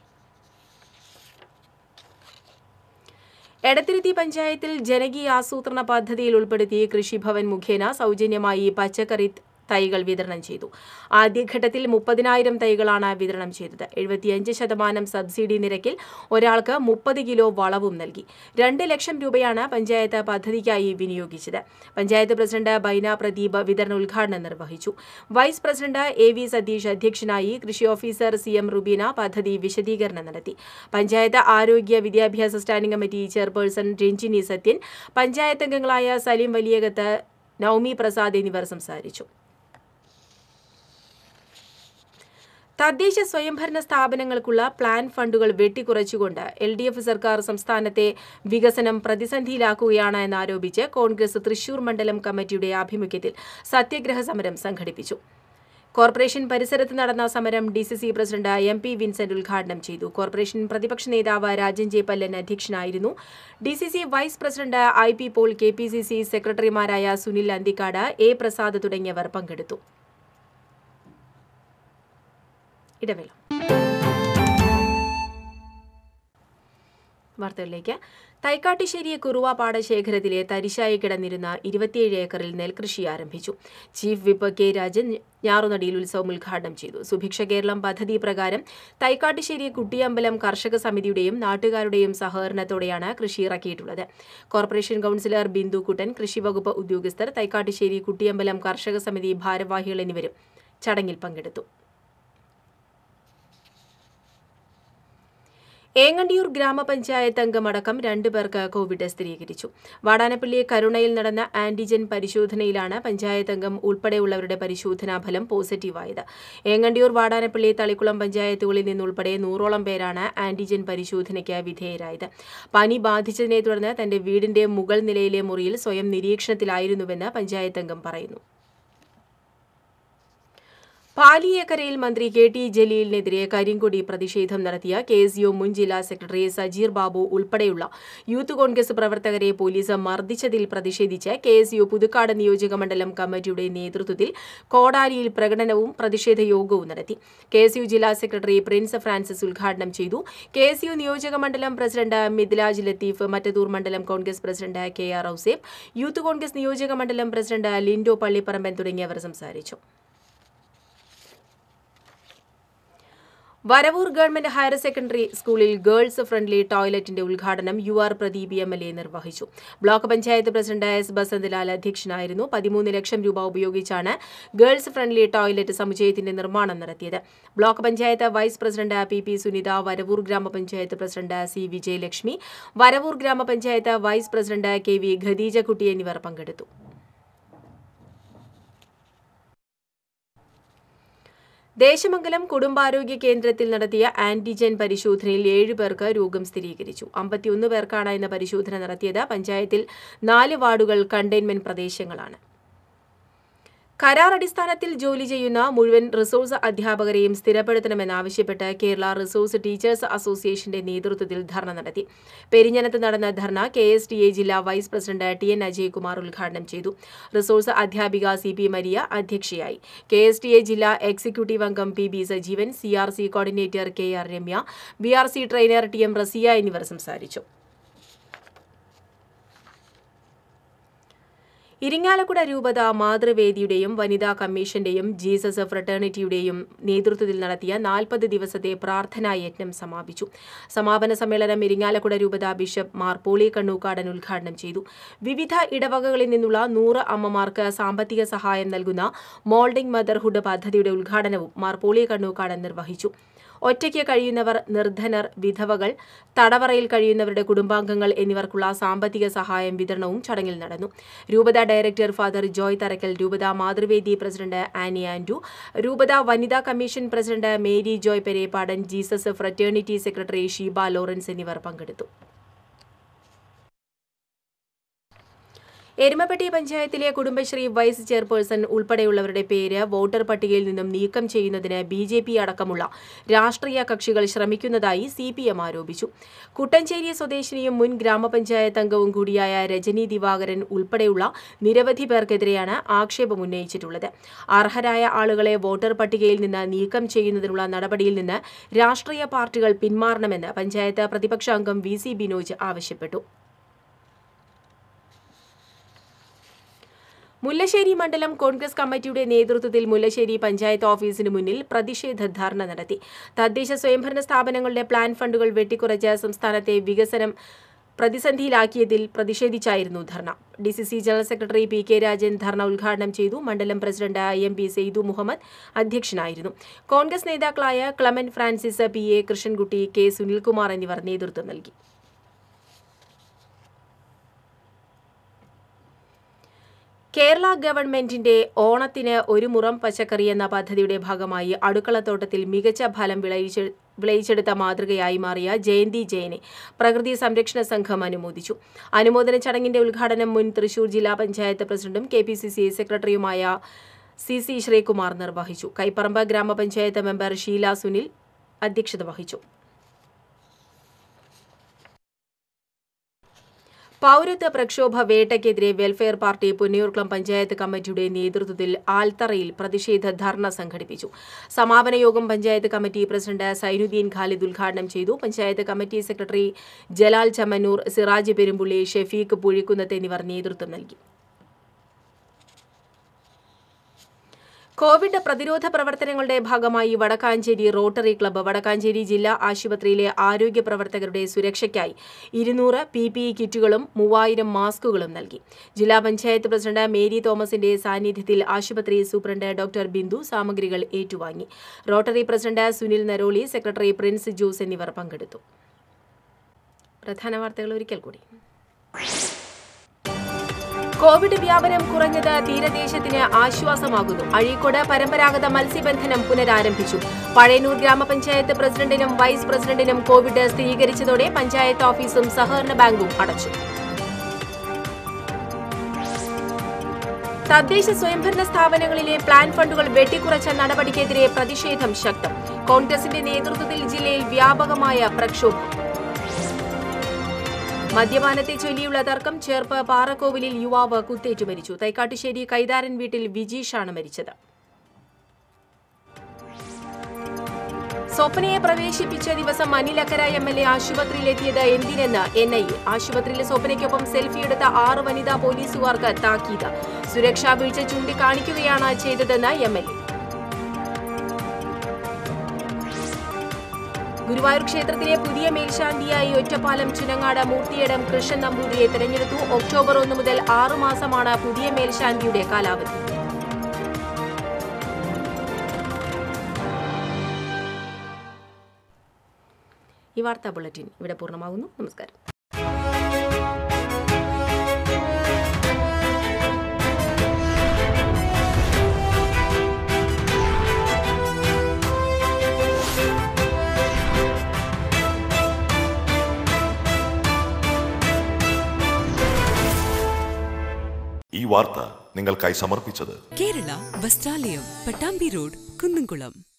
എടത്തിരുത്തി പഞ്ചായത്തിൽ ജനകീയ ആസൂത്രണ പദ്ധതിയിൽ ഉൾപ്പെടുത്തി കൃഷിഭവൻ മുഖേന സൗജന്യമായി പച്ചക്കറി തൈകൾ വിതരണം ചെയ്തു ആദ്യഘട്ടത്തിൽ മുപ്പതിനായിരം തൈകളാണ് വിതരണം ചെയ്തത് എഴുപത്തിയഞ്ച് ശതമാനം സബ്സിഡി നിരക്കിൽ ഒരാൾക്ക് മുപ്പത് കിലോ വളവും നൽകി രണ്ട് ലക്ഷം രൂപയാണ് പഞ്ചായത്ത് പദ്ധതിക്കായി വിനിയോഗിച്ചത് പഞ്ചായത്ത് പ്രസിഡന്റ് ബൈന പ്രദീപ് വിതരണ ഉദ്ഘാടനം നിർവഹിച്ചു vice president A V Satheesh അധ്യക്ഷനായി കൃഷി ഓഫീസർ സി എം റുബീന പദ്ധതി വിശദീകരണം നടത്തി പഞ്ചായത്ത് ആരോഗ്യ വിദ്യാഭ്യാസ standing committee chairperson Ranjini Sathyan panchayat അംഗങ്ങളായ സലീം വലിയകത്ത് നൌമി പ്രസാദ് എന്നിവർ സംസാരിച്ചു തദ്ദേശ സ്വയംഭരണ സ്ഥാപനങ്ങൾക്കുള്ള പ്ലാൻ ഫണ്ടുകൾ വെട്ടിക്കുറച്ചുകൊണ്ട് എൽ ഡി എഫ് സർക്കാർ സംസ്ഥാനത്തെ വികസനം പ്രതിസന്ധിയിലാക്കുകയാണ് എന്നാരോപിച്ച് കോൺഗ്രസ് തൃശൂർ മണ്ഡലം കമ്മിറ്റിയുടെ ആഭിമുഖ്യത്തിൽ സത്യഗ്രഹ സമരം സംഘടിപ്പിച്ചു കോർപ്പറേഷൻ പരിസരത്ത് നടന്ന സമരം D C C president M P Vincent ഉദ്ഘാടനം ചെയ്തു കോർപ്പറേഷൻ പ്രതിപക്ഷ നേതാവ് രാജൻ ജെ പല്ലൻ അധ്യക്ഷനായിരുന്നു D C C vice president I P Paul K P C C സെക്രട്ടറിമാരായ സുനിൽ അന്തിക്കാട് എ പ്രസാദ് തുടങ്ങിയവർ പങ്കെടുത്തു ഇടവേള വാർത്തകളിലേക്ക് തൈക്കാട്ടുശ്ശേരി കുറുവ പാടശേഖരത്തിലെ തരിശായി കിടന്നിരുന്ന ഇരുപത്തിയേഴ് ഏക്കറിൽ നെൽകൃഷി ആരംഭിച്ചു ചീഫ് വിപ്പ് കെ രാജൻ ഞാറുനടിയിൽ ഉത്സവം ഉദ്ഘാടനം ചെയ്തു സുഭിക്ഷ കേരളം പദ്ധതി പ്രകാരം തൈക്കാട്ടുശ്ശേരി കുട്ടിയമ്പലം കർഷക സമിതിയുടെയും നാട്ടുകാരുടെയും സഹകരണത്തോടെയാണ് കൃഷി ഇറക്കിയിട്ടുള്ളത് കോർപ്പറേഷൻ കൌൺസിലർ ബിന്ദു കുട്ടൻ കൃഷി വകുപ്പ് ഉദ്യോഗസ്ഥർ തൈക്കാട്ടുശ്ശേരി കുട്ടിയമ്പലം കർഷക സമിതി ഭാരവാഹികൾ എന്നിവരും ചടങ്ങിൽ പങ്കെടുത്തു ഏങ്ങണ്ടിയൂർ ഗ്രാമപഞ്ചായത്ത് അംഗമടക്കം രണ്ടു പേർക്ക് കോവിഡ് സ്ഥിരീകരിച്ചു വാടാനപ്പള്ളി കരുണയിൽ നടന്ന ആന്റിജൻ പരിശോധനയിലാണ് പഞ്ചായത്ത് അംഗം ഉൾപ്പെടെയുള്ളവരുടെ പരിശോധനാ ഫലം പോസിറ്റീവായത് ഏങ്ങണ്ടിയൂർ വാടാനപ്പള്ളി തളിക്കുളം പഞ്ചായത്തുകളിൽ നിന്നുൾപ്പെടെ നൂറോളം പേരാണ് ആന്റിജൻ പരിശോധനയ്ക്ക് വിധേയരായത് പനി ബാധിച്ചതിനെ തുടർന്ന് തന്റെ വീടിന്റെ മുകൾ നിലയിലെ മുറിയിൽ സ്വയം നിരീക്ഷണത്തിലായിരുന്നുവെന്ന് പഞ്ചായത്ത് അംഗം പറയുന്നു പാലിയേക്കരയിൽ മന്ത്രി കെ ടി ജലീലിനെതിരെ കരിങ്കൊടി പ്രതിഷേധം നടത്തിയ കെ എസ് യു മുൻ ജില്ലാ സെക്രട്ടറി സജീർ ബാബു ഉൾപ്പെടെയുള്ള യൂത്ത് കോൺഗ്രസ് പ്രവർത്തകരെ പോലീസ് മർദ്ദിച്ചതിൽ പ്രതിഷേധിച്ച് കെ എസ് യു പുതുക്കാട് നിയോജക മണ്ഡലം കമ്മിറ്റിയുടെ നേതൃത്വത്തിൽ കോടാലിയിൽ പ്രകടനവും പ്രതിഷേധ യോഗവും നടത്തി കെ എസ് യു ജില്ലാ സെക്രട്ടറി പ്രിൻസ് ഫ്രാൻസിസ് ഉദ്ഘാടനം ചെയ്തു കെ എസ് യു നിയോജക മണ്ഡലം പ്രസിഡന്റ് മിഥിലാജ് ലത്തീഫ് മറ്റത്തൂർ മണ്ഡലം Congress president K R Ousef youth Congress നിയോജക മണ്ഡലം പ്രസിഡന്റ് ലിൻഡോ പള്ളിപ്പറമ്പൻ തുടങ്ങിയവർ സംസാരിച്ചു വരവൂർ ഗവൺമെന്റ് ഹയർ സെക്കൻഡറി സ്കൂളിൽ ഗേൾസ് ഫ്രണ്ട്ലി ടോയ്ലറ്റിന്റെ ഉദ്ഘാടനം U R Pradeep M L A നിർവഹിച്ചു block panchayat president S Basanthalal അധ്യക്ഷനായിരുന്നു പതിമൂന്ന് ലക്ഷം രൂപ ഉപയോഗിച്ചാണ് ഗേൾസ് ഫ്രണ്ട്ലി ടോയ്ലറ്റ് സമുച്ചയത്തിന്റെ നിർമ്മാണം നടത്തിയത് block panchayat vice president P P Sunitha Varavoor ഗ്രാമപഞ്ചായത്ത് പ്രസിഡന്റ് സി വിജയലക്ഷ്മി വരവൂർ ഗ്രാമപഞ്ചായത്ത് vice president K V Khadeejakutty എന്നിവർ പങ്കെടുത്തു ദേശമംഗലം കുടുംബാരോഗ്യ കേന്ദ്രത്തിൽ നടത്തിയ ആന്റിജൻ പരിശോധനയിൽ ഏഴ് പേർക്ക് രോഗം സ്ഥിരീകരിച്ചു അമ്പത്തിയൊന്ന് പേർക്കാണ് ഇന്ന് പരിശോധന നടത്തിയത് പഞ്ചായത്തിൽ നാല് വാർഡുകൾ കണ്ടെയ്ൻമെന്റ് പ്രദേശങ്ങളാണ് കരാർ അടിസ്ഥാനത്തിൽ ജോലി ചെയ്യുന്ന മുഴുവൻ റിസോഴ്സ് അധ്യാപകരെയും സ്ഥിരപ്പെടുത്തണമെന്നാവശ്യപ്പെട്ട് കേരള റിസോഴ്സ് ടീച്ചേഴ്സ് അസോസിയേഷന്റെ നേതൃത്വത്തിൽ ധർണ നടത്തി പെരിഞ്ഞനത്ത് നടന്ന dharna K S T A ജില്ലാ vice president T N Ajaykumar ഉദ്ഘാടനം ചെയ്തു റിസോഴ്സ് അധ്യാപിക സി പി മരിയ അധ്യക്ഷയായി കെ എസ് ടി എ ജില്ലാ എക്സിക്യൂട്ടീവ് അംഗം P B Sajeevan C R C coordinator K R Ramya B R C trainer T M Raziya എന്നിവർ സംസാരിച്ചു ഇരിങ്ങാലക്കുട രൂപത മാതൃവേദിയുടെയും വനിതാ കമ്മീഷന്റെയും ജീസസ് ഫ്രട്ടേണിറ്റിയുടെയും നേതൃത്വത്തിൽ നടത്തിയ നാൽപ്പത് ദിവസത്തെ പ്രാർത്ഥനാ യജ്ഞം സമാപിച്ചു സമാപന സമ്മേളനം ഇരിങ്ങാലക്കുട രൂപത ബിഷപ്പ് മാർ പോളി കണ്ണൂക്കാടൻ ഉദ്ഘാടനം ചെയ്തു വിവിധ ഇടവകകളിൽ നിന്നുള്ള നൂറ് അമ്മമാർക്ക് സാമ്പത്തിക സഹായം നൽകുന്ന മോൾഡിംഗ് മദർഹുഡ് പദ്ധതിയുടെ ഉദ്ഘാടനവും മാർ പോളി കണ്ണൂക്കാടൻ നിർവഹിച്ചു ഒറ്റയ്ക്ക് കഴിയുന്നവർ നിർധനർ വിധവകൾ തടവറയിൽ കഴിയുന്നവരുടെ കുടുംബാംഗങ്ങൾ എന്നിവർക്കുള്ള സാമ്പത്തിക സഹായം വിതരണവും ചടങ്ങിൽ നടന്നു രൂപത ഡയറക്ടർ ഫാദർ ജോയ് തറക്കൽ രൂപത മാതൃവേദി പ്രസിഡന്റ് ആനി ആൻഡു രൂപത വനിതാ commission president Mary Joy Perepadan Jesus fraternity secretary Sheeba Lawrence എന്നിവർ പങ്കെടുത്തു എരുമപ്പെട്ടി പഞ്ചായത്തിലെ കുടുംബശ്രീ വൈസ് ചെയർപേഴ്സൺ ഉൾപ്പെടെയുള്ളവരുടെ പേര് വോട്ടർ പട്ടികയിൽ നിന്നും നീക്കം ചെയ്യുന്നതിന് ബി ജെ പി അടക്കമുള്ള രാഷ്ട്രീയ കക്ഷികൾ ശ്രമിക്കുന്നതായി സി പി എം ആരോപിച്ചു കുട്ടഞ്ചേരി സ്വദേശിനിയും മുൻ ഗ്രാമപഞ്ചായത്ത് അംഗവും കൂടിയായ രജനി ദിവാകരൻ ഉൾപ്പെടെയുള്ള നിരവധി പേർക്കെതിരെയാണ് ആക്ഷേപം ഉന്നയിച്ചിട്ടുള്ളത് അർഹരായ ആളുകളെ വോട്ടർ പട്ടികയിൽ നിന്ന് നീക്കം ചെയ്യുന്നതിനുള്ള നടപടിയിൽ നിന്ന് രാഷ്ട്രീയ പാർട്ടികൾ പിന്മാറണമെന്ന് പഞ്ചായത്ത് പ്രതിപക്ഷ അംഗം വി സി ബിനോജ് ആവശ്യപ്പെട്ടു മുല്ലശ്ശേരി മണ്ഡലം കോൺഗ്രസ് കമ്മിറ്റിയുടെ നേതൃത്വത്തിൽ മുല്ലശ്ശേരി പഞ്ചായത്ത് ഓഫീസിന് മുന്നിൽ പ്രതിഷേധ ധർണ നടത്തി തദ്ദേശ സ്വയംഭരണ സ്ഥാപനങ്ങളുടെ പ്ലാൻ ഫണ്ടുകൾ വെട്ടിക്കുറച്ച് സംസ്ഥാനത്തെ വികസനം പ്രതിസന്ധിയിലാക്കിയതിൽ പ്രതിഷേധിച്ചായിരുന്നു dharna D C C general secretary P K Rajan dharna ഉദ്ഘാടനം ചെയ്തു മണ്ഡലം president M P Saidu Muhammed അധ്യക്ഷനായിരുന്നു കോൺഗ്രസ് നേതാക്കളായ Clemen Francis P A Krishnankutty K Sunilkumar എന്നിവർ നേതൃത്വം നൽകി കേരള ഗവൺമെന്റിന്റെ ഓണത്തിന് ഒരു മുറം പച്ചക്കറി എന്ന പദ്ധതിയുടെ ഭാഗമായി അടുക്കളത്തോട്ടത്തിൽ മികച്ച ഫലം വിളയിച്ചെ വിളയിച്ചെടുത്ത മാതൃകയായി മാറിയ ജയന്തി ജയനെ പ്രകൃതി സംരക്ഷണ സംഘം അനുമോദിച്ചു അനുമോദന ചടങ്ങിന്റെ ഉദ്ഘാടനം മുൻ തൃശൂർ ജില്ലാ പഞ്ചായത്ത് പ്രസിഡന്റും കെ പി സി സി സെക്രട്ടറിയുമായ സി സി ശ്രീകുമാർ നിർവഹിച്ചു കൈപ്പറമ്പ് ഗ്രാമപഞ്ചായത്ത് മെമ്പർ ഷീല സുനിൽ അധ്യക്ഷത വഹിച്ചു പൗരത്വ പ്രക്ഷോഭ വേട്ടയ്ക്കെതിരെ വെൽഫെയർ പാർട്ടി പുന്നയൂർക്കുളം പഞ്ചായത്ത് കമ്മിറ്റിയുടെ നേതൃത്വത്തിൽ ആൽത്തറയിൽ പ്രതിഷേധ ധർണ സംഘടിപ്പിച്ചു സമാപന യോഗം പഞ്ചായത്ത് കമ്മിറ്റി പ്രസിഡന്റ് സൈനുദ്ദീൻ ഖാലിദ് ഉദ്ഘാടനം ചെയ്തു പഞ്ചായത്ത് കമ്മിറ്റി സെക്രട്ടറി ജലാൽ ചമ്മന്നൂർ സിറാജ് പെരുമ്പുള്ളി ഷെഫീഖ് പുഴിക്കുന്നത്ത് എന്നിവർ നേതൃത്വം നൽകി കോവിഡ് പ്രതിരോധ പ്രവർത്തനങ്ങളുടെ ഭാഗമായി വടക്കാഞ്ചേരി റോട്ടറി ക്ലബ്ബ് വടക്കാഞ്ചേരി ജില്ലാ ആശുപത്രിയിലെ ആരോഗ്യ പ്രവർത്തകരുടെ സുരക്ഷയ്ക്കായി ഇരുന്നൂറ് പി പി ഇ കിറ്റുകളും മൂവായിരം മാസ്കുകളും നൽകി ജില്ലാ പഞ്ചായത്ത് പ്രസിഡന്റ് മേരി തോമസിന്റെ സാന്നിധ്യത്തിൽ ആശുപത്രി സൂപ്രണ്ട് ഡോക്ടർ ബിന്ദു സാമഗ്രികൾ ഏറ്റുവാങ്ങി rotary president Sunil Naroli secretary Prince Jose എന്നിവർ പങ്കെടുത്തു പ്രധാന വാർത്തകൾ ഒരിക്കൽ കൂടി കോവിഡ് വ്യാപനം കുറഞ്ഞത് തീരദേശത്തിന് ആശ്വാസമാകുന്നു അഴീക്കോട് പരമ്പരാഗത മത്സ്യബന്ധനം പുനരാരംഭിച്ചു പഴയന്നൂർ ഗ്രാമപഞ്ചായത്ത് പ്രസിഡന്റിനും വൈസ് പ്രസിഡന്റിനും കോവിഡ് സ്ഥിരീകരിച്ചതോടെ പഞ്ചായത്ത് ഓഫീസും സഹകരണ ബാങ്കും അടച്ചു തദ്ദേശ സ്വയംഭരണ സ്ഥാപനങ്ങളിലെ പ്ലാൻ ഫണ്ടുകൾ വെട്ടിക്കുറച്ച നടപടിക്കെതിരെ പ്രതിഷേധം ശക്തം കോൺഗ്രസിന്റെ നേതൃത്വത്തിൽ ജില്ലയിൽ വ്യാപകമായ പ്രക്ഷോഭം മദ്യപാനത്തെ ചൊല്ലിയുള്ള തർക്കം ചേർപ്പ് പാറക്കോവിലിൽ യുവാവ് കുത്തേറ്റു മരിച്ചു തൈക്കാട്ടുശ്ശേരി കൈതാരൻ വീട്ടിൽ വിജീഷാണ് മരിച്ചത് സ്വപ്നയെ പ്രവേശിപ്പിച്ച ദിവസം അനിലക്കര എം എൽ എ ആശുപത്രിയിലെത്തിയത് എന്തിനെന്ന് എൻ ഐ എ ആശുപത്രിയിലെ സ്വപ്നയ്ക്കൊപ്പം സെൽഫിയെടുത്ത ആറ് വനിതാ പോലീസുകാർക്ക് താക്കീത് സുരക്ഷാ വീഴ്ച ചൂണ്ടിക്കാണിക്കുകയാണ് ചെയ്തതെന്ന് എം എൽ എ ഗുരുവായൂർ ക്ഷേത്രത്തിലെ പുതിയ മേൽശാന്തിയായി ഒറ്റപ്പാലം ചുനങ്ങാട് മൂർത്തിയിടം കൃഷ്ണൻ നമ്പൂതിരിയെ തെരഞ്ഞെടുത്തു ഒക്ടോബർ ഒന്ന് മുതൽ ആറു മാസമാണ് പുതിയ മേൽശാന്തിയുടെ കാലാവധി ഈ വാർത്താ ബുള്ളറ്റിൻ ഇവിടെ പൂർണ്ണമാകുന്നു നമസ്കാരം ഈ വാർത്ത നിങ്ങൾക്കായി സമർപ്പിച്ചത് കേരള വസ്ത്രാലയം പട്ടാമ്പി റോഡ് കുന്നംകുളം